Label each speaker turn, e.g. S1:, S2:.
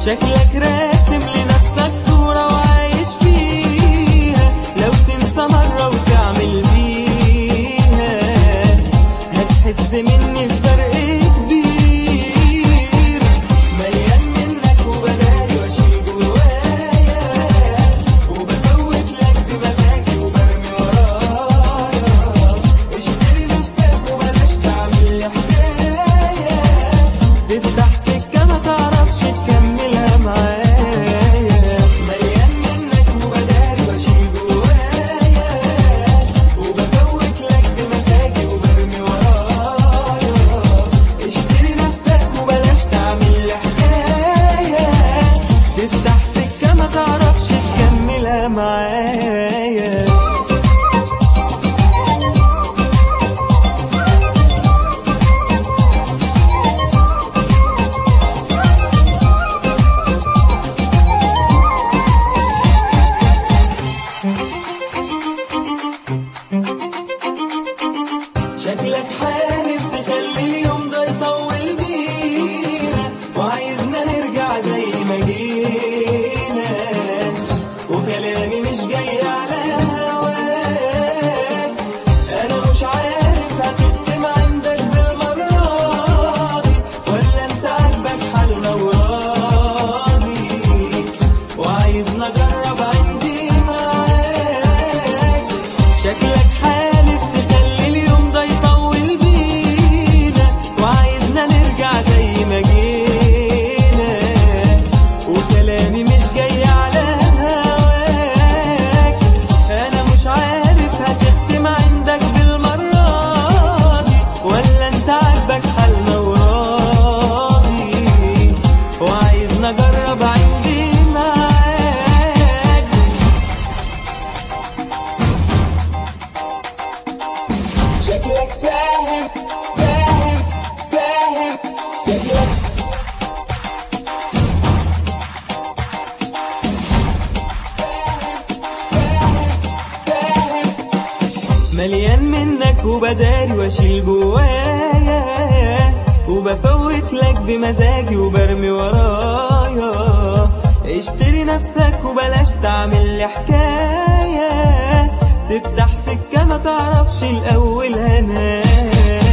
S1: شكلك راسم لنفسك صورة وعايش فيها لو تنسى مرة وتعمل بيها هتحس مني بفرق كبير مليان منك وبداري واشيل جوايا وبفوت لك بمزاجي وبرمي ورايا اشتري نفسك وبلاش تعمل لي حكاية تفتح سكة ما تعرفش تكملها معايا مليان منك وبداري واشيل جوايا وبفوت لك بمزاجي وبرمي ورايا اشتري نفسك وبلاش تعمل لي حكاية تفتح سكة ما تعرفش تكملها معايا شكلك حالف تخلي اليوم ده يطول بينا وعايزنا نرجع زي ما جينا وكلامي مش جاي على هواك انا مش عارف هتكتم عندك بالمرة دي ولا انت عاجبك حالنا وراضي وعايزنا اجرب عندي معاك شكلك حالف تخلي اليوم ده يطول بينا وعايزنا نرجع زي ما جينا وكلامي مش جاي على هواك انا مش عارف هتختم عندك بالمرة دي ولا انت عاجبك حالنا وراضي وعايزنا اجرب عندي معاك شكلك فاهم فاهم فاهم شكلك مليان منك وبداري واشيل جوايا وبفوت لك بمزاجي وبرمي ورايا اشتري نفسك وبلاش تعمل لي حكاية تفتح سكة ما تعرفش الأول هناك